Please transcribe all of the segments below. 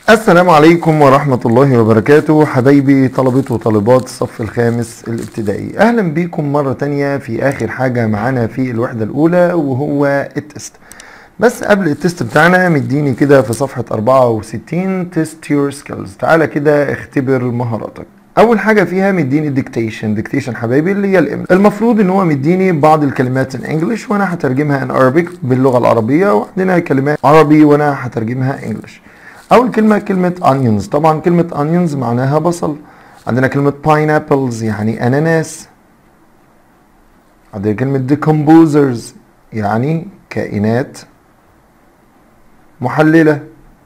السلام عليكم ورحمة الله وبركاته حبايبي طلبة وطالبات الصف الخامس الابتدائي أهلا بيكم مرة تانية في آخر حاجة معانا في الوحدة الأولى وهو التست بس قبل التست بتاعنا مديني كده في صفحة 64 تيست يور سكيلز تعالى كده اختبر مهاراتك اول حاجه فيها مديني الديكتيشن ديكتيشن حبايبي اللي هي الاملا المفروض ان هو مديني بعض الكلمات ان انجلش وانا هترجمها ان Arabic باللغه العربيه وعندنا كلمات عربي وانا هترجمها انجلش اول كلمه كلمه onions طبعا كلمه onions معناها بصل عندنا كلمه pineapples يعني اناناس عندنا كلمه decomposers يعني كائنات محلله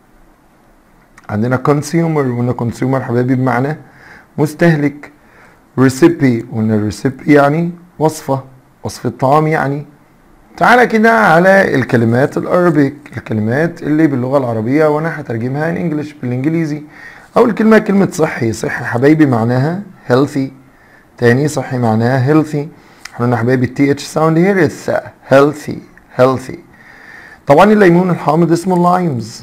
عندنا consumer وقلنا consumer حبايبي بمعنى مستهلك recipe قلنا recipe يعني وصفة وصفة طعام يعني تعالى كده على الكلمات الأرابيك الكلمات اللي باللغة العربية وأنا هترجمها in English بالإنجليزي أول كلمة كلمة صحي صحي حبايبي معناها healthy تاني صحي معناها healthy احنا قلنا حبايبي التي اتش ساوند هير الثاء healthy healthy طبعا الليمون الحامض اسمه لايمز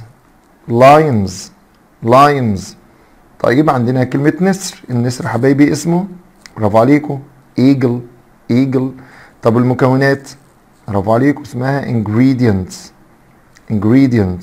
لايمز لايمز طيب عندنا كلمة نسر النسر حبايبي اسمه برافو عليكم ايجل ايجل طب المكونات برافو عليكم اسمها ingredients ingredients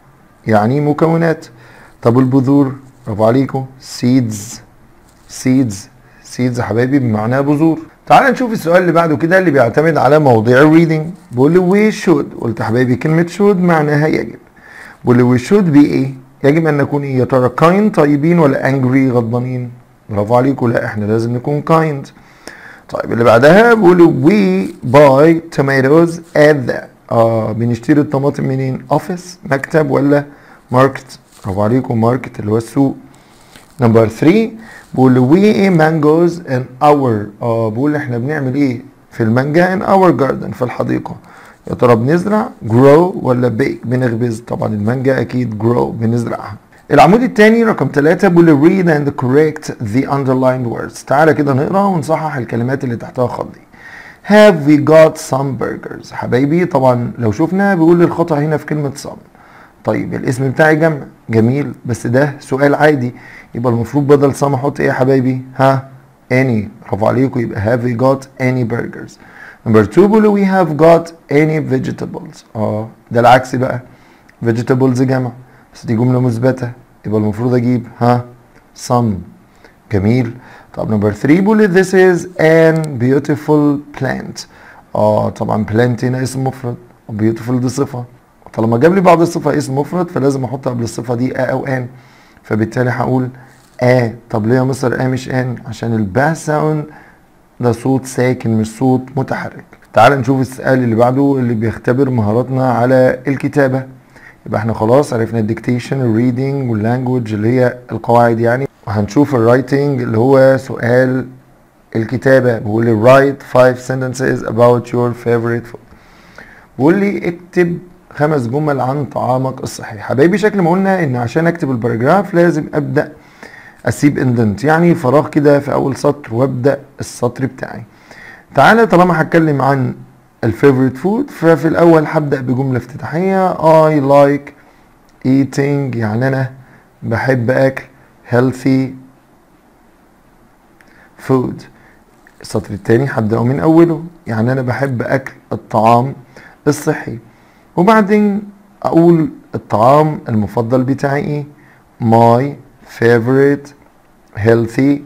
يعني مكونات طب البذور برافو عليكم seeds seeds seeds حبايبي بمعنى بذور تعال نشوف السؤال اللي بعده كده اللي بيعتمد على موضوع الريدنج بيقول لي we should قلت حبايبي كلمة should معناها يجب بيقول لي we should be ايه يجب ان نكون ايه يا ترى kind طيبين ولا angry غضبانين برافو عليكم لا احنا لازم نكون kind طيب اللي بعدها بيقولوا we buy tomatoes at the اه بنشتري الطماطم منين اوفيس مكتب ولا ماركت برافو عليكم ماركت اللي هو السوق نمبر 3 بيقولوا we eat mangoes in our اه بيقول احنا بنعمل ايه في المانجا in our garden في الحديقه يا ترى بنزرع grow ولا bake بنخبز طبعا المانجا اكيد grow بنزرعها العمود الثاني رقم ثلاثة بيقول read and correct the underlined words تعالى كده نقرا ونصحح الكلمات اللي تحتها خط دي have we got some burgers حبايبي طبعا لو شفنا بيقول لي الخطأ هنا في كلمة some طيب الاسم بتاعي جمع جميل بس ده سؤال عادي يبقى المفروض بدل some احط ايه يا حبايبي ها any برافو عليكم يبقى have we got any burgers نمبر 2 بيقولوا we have got any vegetables اه ده العكس بقى vegetables جمع بس دي جملة مثبتة يبقى المفروض اجيب ها some جميل طب نمبر 3 بيقول this is an beautiful plant اه طبعا plant هنا اسم مفرد beautiful دي صفة طالما جاب لي بعد الصفة اسم مفرد فلازم احط قبل الصفة دي a او an فبالتالي هقول a طب ليه يا مستر a مش an عشان البا ساوند ده صوت ساكن مش صوت متحرك تعال نشوف السؤال اللي بعده اللي بيختبر مهاراتنا على الكتابة يبقى احنا خلاص عرفنا الديكتيشن الريدنج واللانجوج اللي هي القواعد يعني وهنشوف الرايتنج اللي هو سؤال الكتابة بيقول لي write five sentences about your favorite food بيقول لي اكتب خمس جمل عن طعامك الصحي حبايبي شكل ما قلنا ان عشان اكتب الباراجراف لازم ابدأ اسيب اندنت يعني فراغ كده في اول سطر وابدا السطر بتاعي تعالى طالما هتكلم عن الفيفوريت فود ففي الاول هبدا بجمله افتتاحيه I like eating يعني انا بحب اكل healthy food السطر التاني هبداه من اوله يعني انا بحب اكل الطعام الصحي وبعدين اقول الطعام المفضل بتاعي ايه my favorite healthy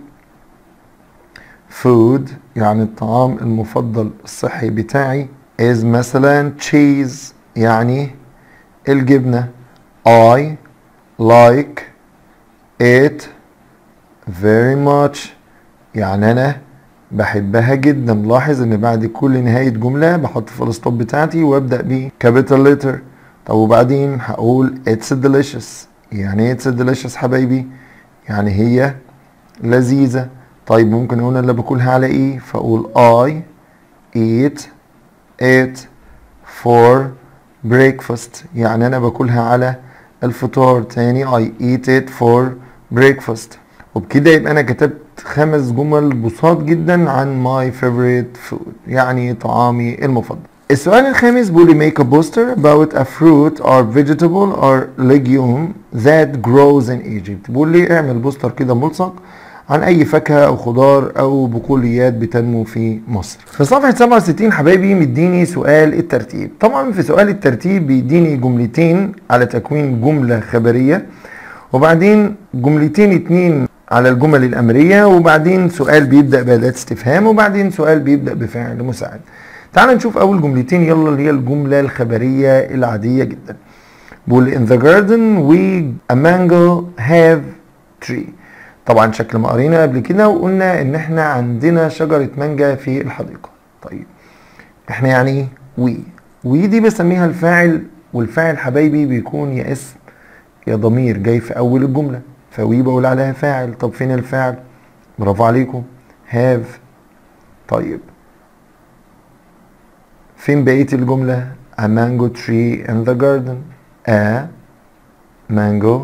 food يعني الطعام المفضل الصحي بتاعي is مثلا cheese يعني الجبنة I like it very much يعني أنا بحبها جدا لاحظ ان بعد كل نهاية جملة بحط فول ستوب بتاعتي وابدأ ب capital letter طب وبعدين هقول it's delicious يعني ايه it's delicious حبايبي يعني هي لذيذة طيب ممكن اقول اللي باكلها على ايه فاقول I eat it for breakfast يعني انا باكلها على الفطار تاني I eat it for breakfast وبكده يبقى انا كتبت خمس جمل بساط جدا عن my favorite food يعني طعامي المفضل السؤال الخامس بيقول لي make a poster about a fruit or vegetable or legume that grows in Egypt بيقول لي اعمل بوستر كده ملصق عن اي فاكهه او خضار او بقوليات بتنمو في مصر في صفحه 67 حبايبي مديني سؤال الترتيب طبعا في سؤال الترتيب بيديني جملتين على تكوين جمله خبريه وبعدين جملتين اتنين على الجمل الامريه وبعدين سؤال بيبدا باداه استفهام وبعدين سؤال بيبدا بفعل مساعد تعال نشوف اول جملتين يلا اللي هي الجمله الخبريه العاديه جدا بقول in the garden we a mango have tree طبعا شكل ما قرينا قبل كده وقلنا ان احنا عندنا شجره مانجا في الحديقه طيب احنا يعني ايه وي وي دي بسميها الفاعل والفاعل حبايبي بيكون يا اسم يا ضمير جاي في اول الجمله فوي بقول عليها فاعل طب فين الفاعل برافو عليكم have طيب فين بقية الجملة a mango tree in the garden a mango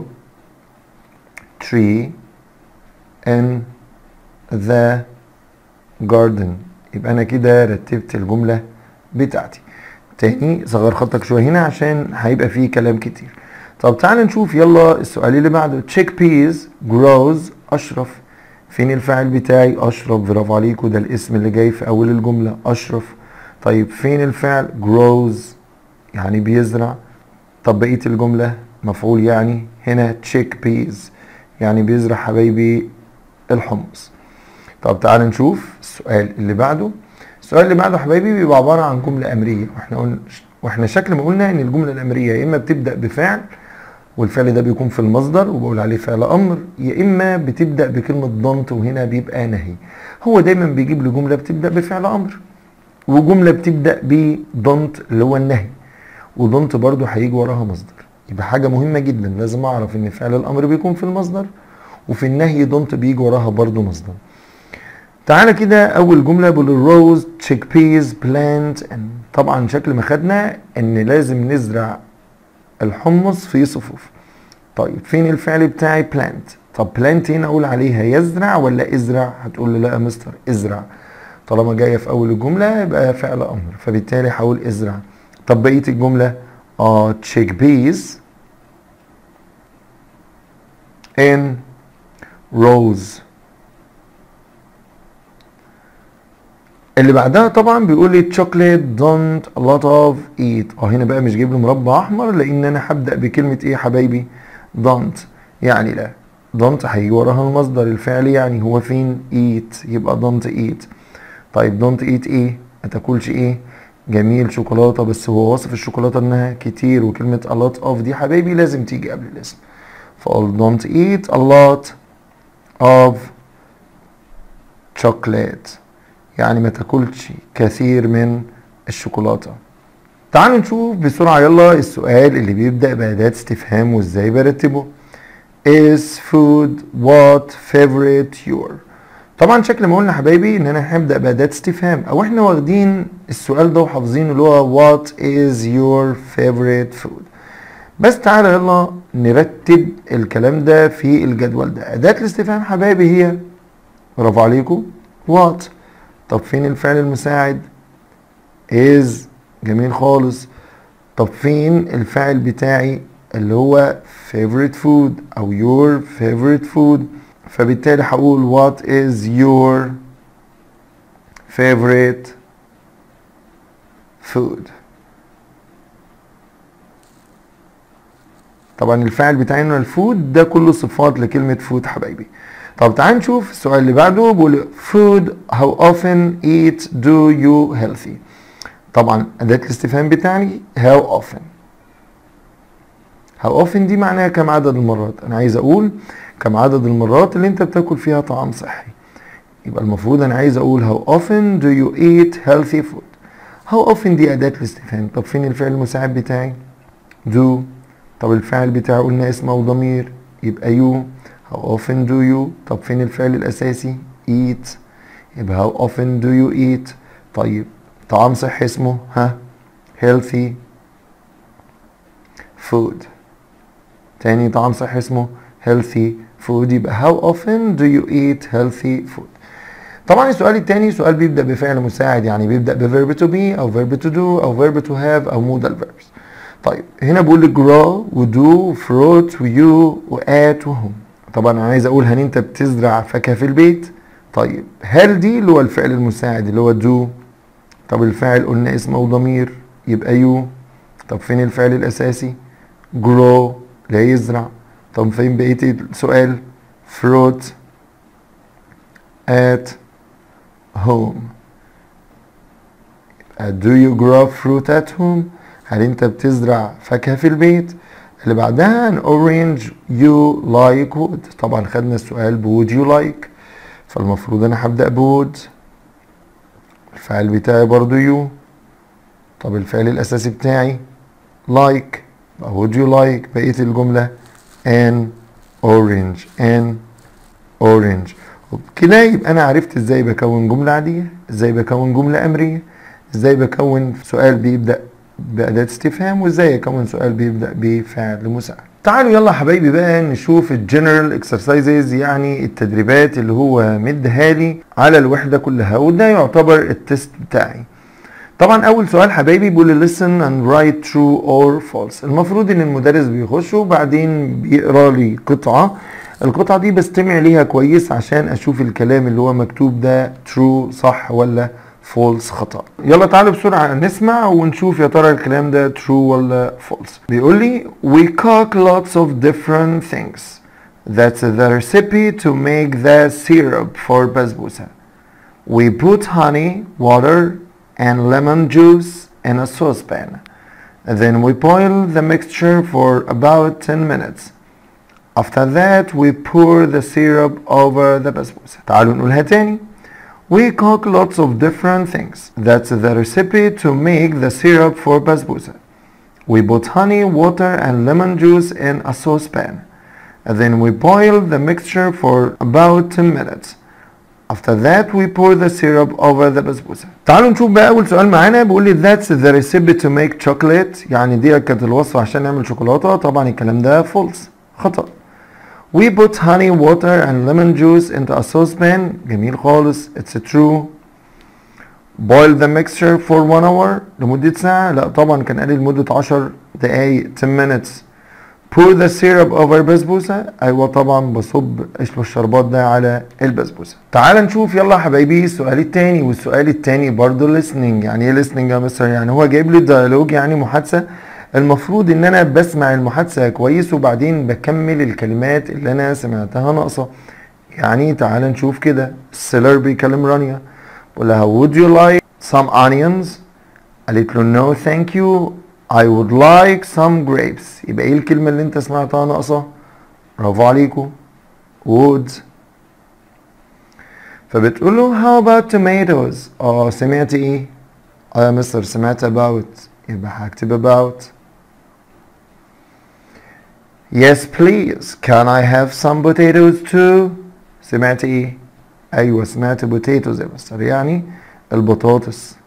tree in the garden يبقى انا كده رتبت الجملة بتاعتي تاني صغر خطك شوية هنا عشان هيبقى فيه كلام كتير طب تعال نشوف يلا السؤال اللي بعده chick peas grows اشرف فين الفاعل بتاعي اشرف برافو عليكم ده الاسم اللي جاي في اول الجملة اشرف طيب فين الفعل grows يعني بيزرع طب بقية الجملة مفعول يعني هنا chick peas يعني بيزرع حبايبي الحمص طب تعال نشوف السؤال اللي بعده السؤال اللي بعده حبايبي بيبقى عبارة عن جملة أمرية واحنا قلنا واحنا شكل ما قلنا ان الجملة الأمرية يا إما بتبدأ بفعل والفعل ده بيكون في المصدر وبقول عليه فعل أمر يا إما بتبدأ بكلمة ضنت وهنا بيبقى نهي هو دايما بيجيب لي جملة بتبدأ بفعل أمر وجمله بتبدا بضنت اللي هو النهي وضنت برضو هيجي وراها مصدر يبقى حاجه مهمه جدا لازم اعرف ان فعل الامر بيكون في المصدر وفي النهي ضنت بيجي وراها برضو مصدر تعالى كده اول جمله بقول الروز تشيك بيز بلانت طبعا شكل ما خدنا ان لازم نزرع الحمص في صفوف طيب فين الفعل بتاعي بلانت طب بلانت هنا اقول عليها يزرع ولا ازرع هتقول لي لا يا مستر ازرع طالما جايه في اول الجمله يبقى فعل امر فبالتالي هقول ازرع طب بقيه الجمله اه تشيك بيز in rows اللي بعدها طبعا بيقول لي chocolate don't a lot of eat اه هنا بقى مش جايب لي مربع احمر لان انا هبدا بكلمه ايه يا حبايبي don't يعني لا don't هيجي وراها المصدر الفعلي يعني هو فين eat يبقى don't eat طيب don't eat ايه ما تاكلش ايه جميل شوكولاته بس هو واصف الشوكولاته انها كتير وكلمه a lot of دي حبايبي لازم تيجي قبل الاسم فقول don't eat a lot of chocolate يعني ما تاكلش كثير من الشوكولاته تعالوا نشوف بسرعه يلا السؤال اللي بيبدا باداه استفهام وازاي برتبه is food what favorite your طبعا شكل ما قلنا حبايبي ان انا هبدا باداه استفهام او احنا واخدين السؤال ده وحافظينه اللي هو what is your favorite food بس تعالى يلا نرتب الكلام ده في الجدول ده اداه الاستفهام حبايبي هي برافو عليكم what طب فين الفعل المساعد is جميل خالص طب فين الفاعل بتاعي اللي هو favorite food او your favorite food فبالتالي هقول what is your favorite food طبعا الفاعل بتاعنا الفود ده كله صفات لكلمة فود حبايبي طب تعال نشوف السؤال اللي بعده بيقول food how often eat do you healthy طبعا أداة الاستفهام بتاعي how often how often دي معناها كم عدد المرات أنا عايز أقول كم عدد المرات اللي أنت بتاكل فيها طعام صحي يبقى المفروض أنا عايز أقول how often do you eat healthy food how often دي أداة الاستفهام طب فين الفعل المساعد بتاعي do طب الفعل بتاعي قلنا اسمه وضمير يبقى you how often do you طب فين الفعل الأساسي eat يبقى how often do you eat طيب طعام صحي اسمه ها healthy food تاني طعام صحي اسمه healthy food يبقى how often do you eat healthy food طبعا السؤال الثاني سؤال بيبدا بفعل مساعد يعني بيبدا بفيرب تو بي او فيرب تو دو او فيرب تو هاف او مودال فيربس طيب هنا بقول لك grow ودو فروت ويو وات وهم طبعا انا عايز اقول هل انت بتزرع فاكهه في البيت طيب هل دي اللي هو الفعل المساعد اللي هو دو طب الفاعل قلنا اسمه وضمير يبقى يو طب فين الفعل الاساسي grow لا يزرع طب فين بقيه السؤال fruit at home do you grow fruit at home هل انت بتزرع فاكهة في البيت اللي بعدها an orange you like wood طبعا خدنا السؤال بwould you like فالمفروض انا هبدأ بwould الفعل بتاعي برضو you طب الفعل الاساسي بتاعي like would you like بقية الجملة an orange an orange كده يبقى انا عرفت ازاي بكون جملة عادية ازاي بكون جملة امرية ازاي بكون سؤال بيبدأ بأداة استفهام وازاي اكون سؤال بيبدأ بفعل مساعد تعالوا يلا حبايبي بقى نشوف الجنرال اكسرسايزز يعني التدريبات اللي هو مديها لي على الوحدة كلها وده يعتبر التست بتاعي طبعا اول سؤال حبايبي بيقول لي listen and write true or false المفروض ان المدرس بيخش وبعدين بيقرا لي قطعة القطعة دي بستمع ليها كويس عشان اشوف الكلام اللي هو مكتوب ده true صح ولا false خطأ يلا تعالوا بسرعة نسمع ونشوف يا ترى الكلام ده true ولا false بيقول لي we cook lots of different things that's the recipe to make the syrup for basbousa we put honey water and lemon juice in a saucepan then we boil the mixture for about 10 minutes after that we pour the syrup over the basbousa تعالوا نقولها تاني We cook lots of different things. That's the recipe to make the syrup for basbousa. We put honey, water and lemon juice in a saucepan. And then we boil the mixture for about 10 minutes. After that we pour the syrup over the basbousa. تعالوا نشوف بقى أول سؤال معانا بيقول لي that's the recipe to make chocolate يعني دي كانت الوصفة عشان نعمل شوكولاتة طبعا الكلام ده false خطأ. We put honey, water and lemon juice into a saucepan. جميل خالص. It's true. Boil the mixture for one hour. لمدة ساعة. لا طبعا كان قال لي لمدة 10 دقايق 10 minutes. Pour the syrup over basbousa. أيوة طبعا بصب قشر الشربات ده على البسبوسة. تعال نشوف يلا يا حبايبي السؤال التاني والسؤال التاني برضه listening. يعني ايه listening يا مستر؟ يعني هو جايب لي ديالوج يعني محادثة المفروض ان انا بسمع المحادثة كويس وبعدين بكمل الكلمات اللي انا سمعتها ناقصة يعني تعال نشوف كده السيلر بيكلم رانيا بقول لها would you like some onions قالت له no thank you I would like some grapes يبقى ايه الكلمة اللي انت سمعتها ناقصة برافو عليكم would فبتقول له how about tomatoes اه سمعت ايه اه يا مستر سمعت about يبقى هكتب about Yes please can I have some potatoes too سمعت ايه ايوه سمعت potatoes يا مستر يعني البطاطس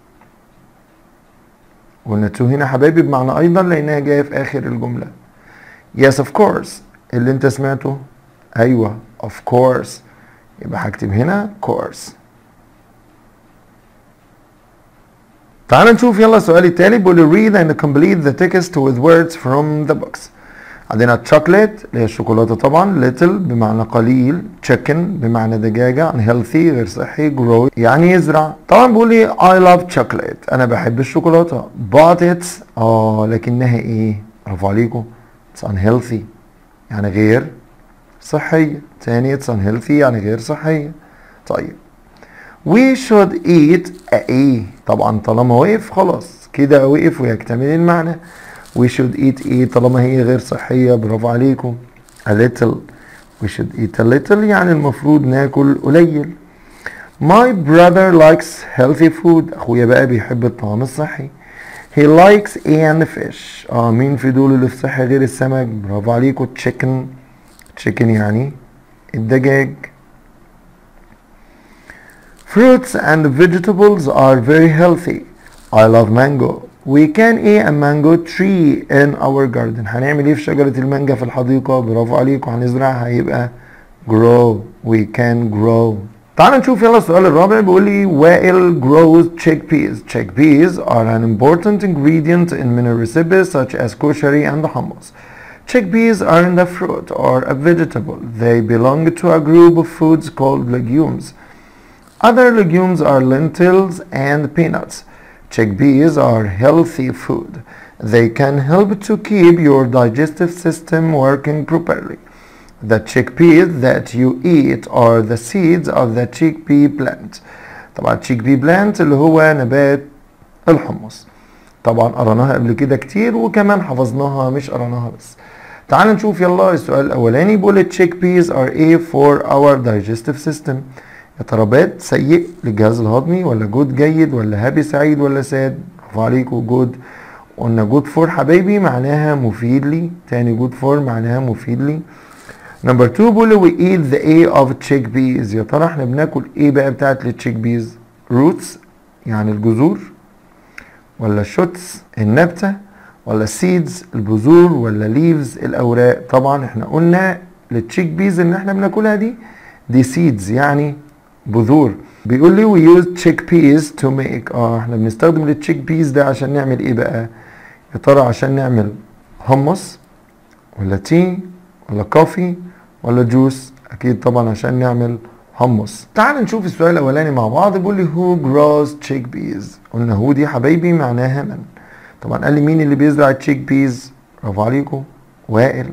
قلنا تو هنا حبايبي بمعنى ايضا لانها جايه في اخر الجمله yes of course اللي انت سمعته ايوه of course يبقى هكتب هنا course تعال نشوف يلا السؤال التالي بيقول read and complete the text with words from the books عندنا chocolate اللي هي الشوكولاتة طبعا little بمعنى قليل chicken بمعنى دجاجة unhealthy غير صحي grow يعني يزرع طبعا بيقول لي I love chocolate أنا بحب الشوكولاتة but it's آه لكنها إيه برافو عليكم it's unhealthy يعني غير صحية تاني it's unhealthy يعني غير صحية طيب we should eat a ايه طبعا طالما وقف خلاص كده وقف ويكتمل المعنى we should eat ايه طالما هي غير صحية برافو عليكم a little we should eat a little يعني المفروض ناكل قليل my brother likes healthy food اخويا بقى بيحب الطعام الصحي he likes and fish اه مين في دول اللي في صحي غير السمك برافو عليكم chicken chicken يعني الدجاج Fruits and vegetables are very healthy. I love mango. We can eat a mango tree in our garden. هنعمل ايه في شجرة المانجا في الحديقة؟ برافو عليكم هنزرعها هيبقى grow. We can grow. تعال نشوف يلا السؤال الرابع بيقول لي وائل grows chickpeas chickpeas are an important ingredient in many recipes such as koshari and hummus chickpeas aren't a fruit or a vegetable they belong to a group of foods called legumes other legumes are lentils and peanuts chickpeas are healthy food they can help to keep your digestive system working properly the chickpeas that you eat are the seeds of the chickpea plant طبعا chickpea plant اللي هو نبات الحمص طبعا قرناها قبل كده كتير وكمان حفظناها مش قرناها بس تعال نشوف يلا السؤال الاولاني بيقول chickpeas are a for our digestive system يا ترى باد سيء للجهاز الهضمي ولا جود جيد ولا هابي سعيد ولا ساد برافو عليكم جود قلنا جود فور حبايبي معناها مفيد لي تاني جود فور معناها مفيد لي نمبر 2 بيقول we eat the A of chickpeas يا ترى احنا بناكل ايه بقى بتاعت التشيك بيز روتس يعني الجذور ولا شوتس النبتة ولا سيدز البذور ولا ليفز الاوراق طبعا احنا قلنا التشيك بيز اللي احنا بناكلها دي دي سيدز يعني بذور بيقول لي we use chickpeas to make اه احنا بنستخدم التشيك بيز ده عشان نعمل ايه بقى يا ترى عشان نعمل حمص ولا تي ولا كوفي ولا جوس اكيد طبعا عشان نعمل حمص تعال نشوف السؤال الاولاني مع بعض بيقول لي who grows chickpeas قلنا هو دي حبايبي معناها من طبعا قال لي مين اللي بيزرع التشيك بيز برافو عليكم وائل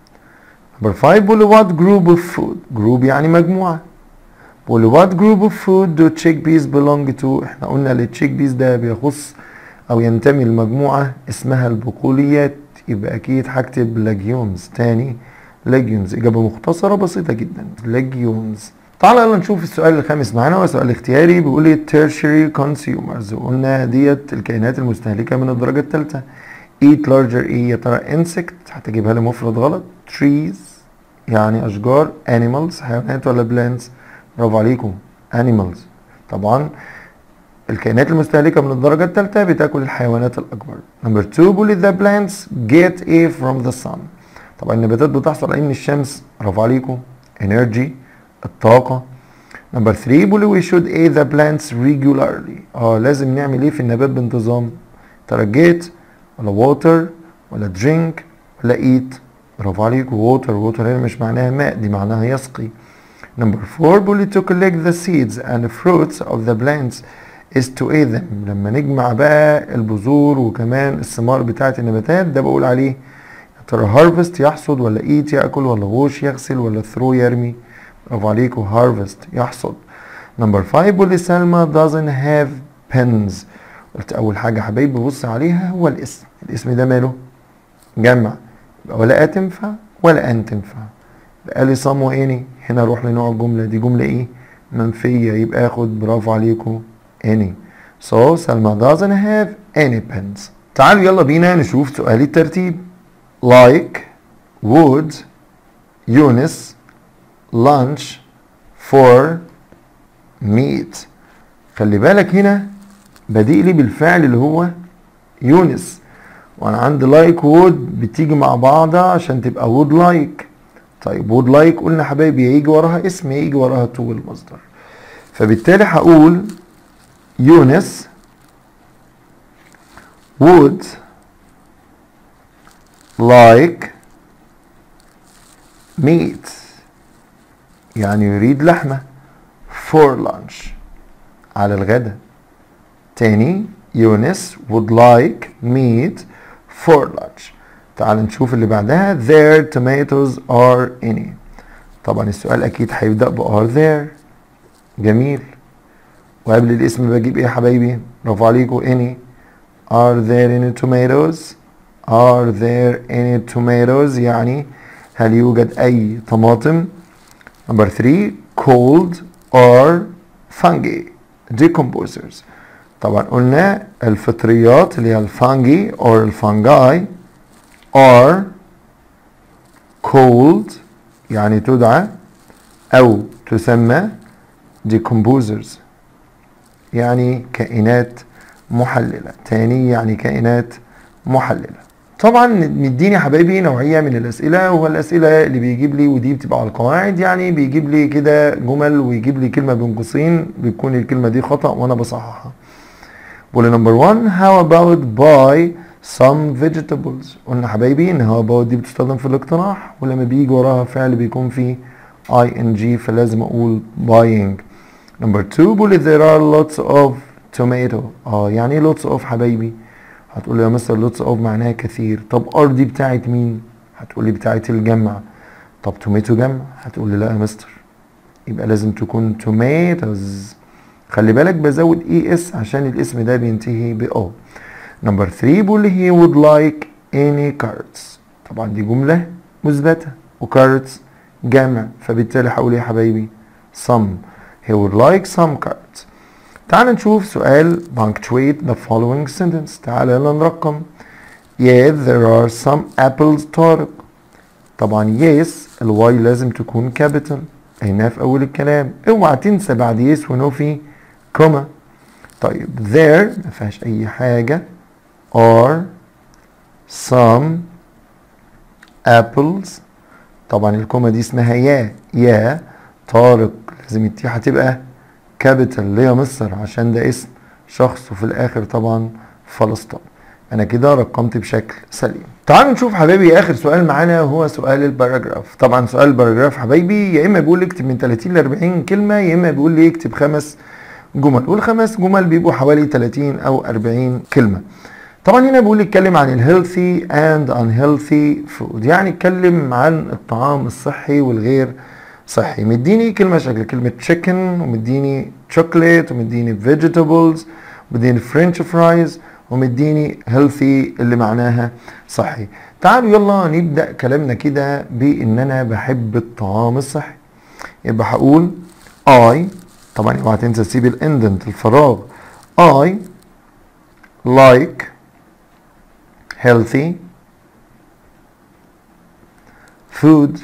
نمبر 5 بيقول لي what group of food جروب يعني مجموعه بيقول لي what group of food do chickpeas belong to احنا قلنا التشيك بيز ده بيخص او ينتمي لمجموعه اسمها البقوليات يبقى اكيد هكتب legumes تاني legumes إجابة مختصرة بسيطة جدا legumes تعال يلا نشوف السؤال الخامس معانا هو سؤال اختياري بيقول لي tertiary consumers وقلنا ديت الكائنات المستهلكة من الدرجة الثالثة eat larger ايه يا ترى insect هتجيبها لي مفرد غلط trees يعني أشجار animals حيوانات ولا plants برافو عليكم animals طبعا الكائنات المستهلكة من الدرجة الثالثة بتاكل الحيوانات الأكبر نمبر 2 بيقول لي the plants get a from the sun طبعا النباتات بتحصل عليه من الشمس برافو عليكم energy الطاقة نمبر 3 بيقول we should eat the plants regularly اه لازم نعمل ايه في النبات بانتظام ترى get ولا water ولا drink ولا eat برافو عليكم water water هنا مش معناها ماء دي معناها يسقي نمبر 4 بيقول to collect the seeds and fruits of the plants is to eat them لما نجمع بقى البذور وكمان الثمار بتاعة النباتات ده بقول عليه ترى هارفست يحصد ولا ايت ياكل ولا غوش يغسل ولا ثرو يرمي برافو عليكم هارفست يحصد نمبر 5 بيقول لي سلمى doesn't have pens قلت اول حاجه حبايبي ببص عليها هو الاسم الاسم ده ماله جمع يبقى ولا ا تنفع ولا ان تنفع قال لي صم واني هنا اروح لنوع الجمله دي جمله ايه منفيه يبقى اخد برافو عليكم any so سلمى doesn't have any pens تعالوا يلا بينا نشوف سؤال الترتيب like would Eunice lunch for meat خلي بالك هنا بديء لي بالفعل اللي هو يونس وانا عندي like would بتيجي مع بعضها عشان تبقى would like طيب would like قلنا حبايبي يجي وراها اسم يجي وراها to المصدر فبالتالي هقول يونس would like meat يعني يريد لحمة for lunch على الغداء تاني يونس would like meat for lunch تعال نشوف اللي بعدها their tomatoes are any طبعا السؤال اكيد هيبدأ ب are there جميل وقبل الاسم بجيب ايه يا حبايبي برافو عليكم any are there any tomatoes are there any tomatoes يعني هل يوجد أي طماطم number three cold or fungi decomposers طبعا قلنا الفطريات اللي هي الفانجي or الفانجاي are cold يعني تدعى أو تسمى decomposers يعني كائنات محللة تاني يعني كائنات محللة طبعا مديني يا حبايبي نوعيه من الاسئله وهو الاسئله اللي بيجيب لي ودي بتبقى على القواعد يعني بيجيب لي كده جمل ويجيب لي كلمه بين قوسين بتكون الكلمه دي خطا وانا بصححها بقول نمبر 1 how about buy some vegetables قلنا حبايبي ان how about دي بتستخدم في الاقتراح ولما بيجي وراها فعل بيكون فيه ing فلازم اقول buying نمبر 2 بقول there are lots of tomato اه يعني ايه lots of حبايبي هتقول لي يا مستر lots of معناها كثير طب ار دي بتاعت مين هتقول لي بتاعت الجمع طب توميتو جمع هتقول لي لا يا مستر يبقى لازم تكون tomatoes خلي بالك بزود اي اس عشان الاسم ده بينتهي ب او نمبر 3 بيقول لي he would like any carrots طبعا دي جملة مثبتة وكارتس جمع فبالتالي هقول ايه يا حبايبي some he would like some carrots تعال نشوف سؤال punctuate the following sentence تعال يلا نرقم yes there are some apples طارق طبعا yes الواي لازم تكون كابيتال هنا في اول الكلام اوعى تنسى بعد yes ونو في كوما طيب there ما فيهاش اي حاجة are some apples طبعا الكوما دي اسمها يا يا طارق لازم التي هتبقى كابيتال ليه يا مصر عشان ده اسم شخص وفي الاخر طبعا فلسطين انا كده رقمت بشكل سليم تعالوا نشوف حبايبي اخر سؤال معانا هو سؤال الباراجراف طبعا سؤال الباراجراف حبايبي يا اما بيقول لي اكتب من 30 ل 40 كلمه يا اما بيقول لي اكتب خمس جمل والخمس جمل بيبقوا حوالي 30 او 40 كلمه طبعا هنا بيقول لي اتكلم عن الهيلثي اند unhealthy فود يعني اتكلم عن الطعام الصحي والغير صحي مديني كلمه شكل كلمه تشيكن ومديني شوكليت ومديني فيجيتابلز ومديني فرنش فرايز ومديني هيلثي اللي معناها صحي تعالوا يلا نبدا كلامنا كده بان انا بحب الطعام الصحي يبقى هقول I طبعا اوعى تنسى تسيب الاندنت الفراغ I like healthy food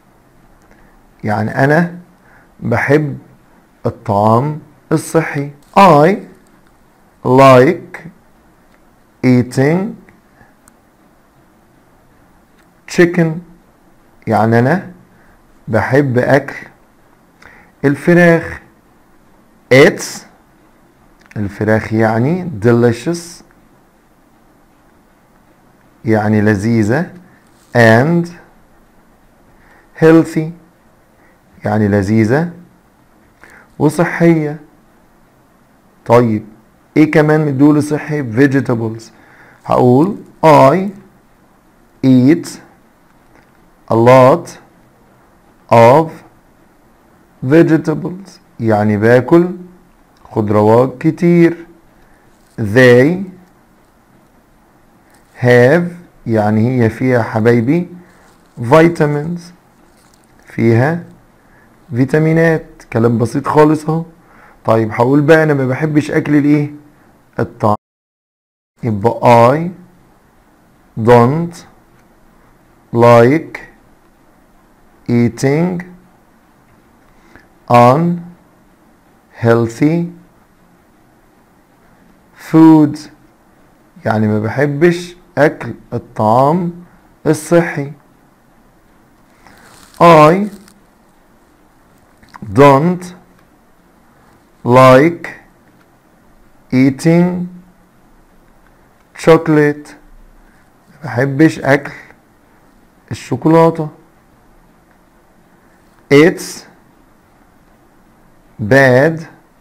يعني أنا بحب الطعام الصحي I like eating chicken يعني أنا بحب أكل الفراخ It's الفراخ يعني delicious يعني لذيذة and healthy يعني لذيذة وصحية طيب ايه كمان مديولي صحي vegetables هقول I eat a lot of vegetables يعني باكل خضروات كتير they have يعني هي فيها حبايبي vitamins فيها فيتامينات كلام بسيط خالص اهو طيب هقول بقى انا ما بحبش اكل الايه الطعام يبقى I don't like eating unhealthy food يعني ما بحبش اكل الطعام الصحي I don't like eating chocolate ما بحبش اكل الشوكولاتة it's bad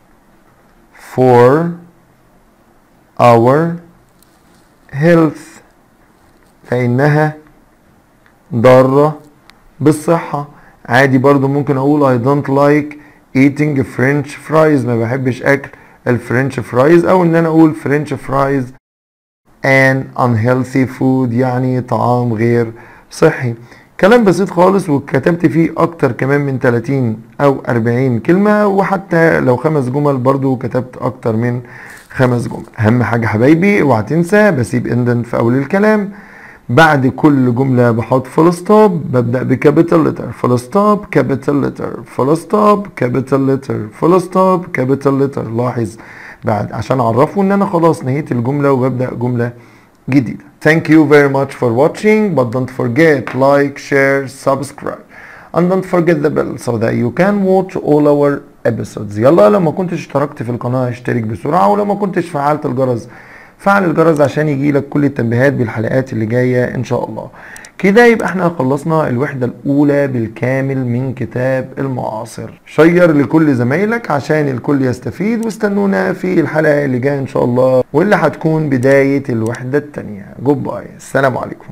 for our health فإنها ضارة بالصحة عادي برضو ممكن أقول I don't like eating French fries ما بحبش أكل الفرنش فرايز أو إن أنا أقول French fries and unhealthy food يعني طعام غير صحي كلام بسيط خالص وكتبت فيه اكتر كمان من 30 او 40 كلمة وحتى لو خمس جمل برضو كتبت اكتر من خمس جمل اهم حاجة حبايبي اوعى تنسى بسيب اندن في اول الكلام بعد كل جملة بحط فول ستوب ببدأ بكابيتال لتر فول ستوب كابيتال لتر فول ستوب كابيتال لتر فول ستوب كابيتال لتر لاحظ بعد عشان اعرفه ان انا خلاص نهيت الجملة وببدأ جملة جديدة Thank you very much for watching but don't forget like, share, subscribe and don't forget the bell so that you can watch all our episodes يلا لو ما كنتش اشتركت في القناة اشترك بسرعة ولو ما كنتش فعلت الجرس فعل الجرس عشان يجيلك كل التنبيهات بالحلقات اللي جاية ان شاء الله كده يبقى احنا خلصنا الوحدة الأولى بالكامل من كتاب المعاصر شير لكل زمايلك عشان الكل يستفيد واستنونا في الحلقة اللي جاية إن شاء الله واللي هتكون بداية الوحدة التانية جود باي السلام عليكم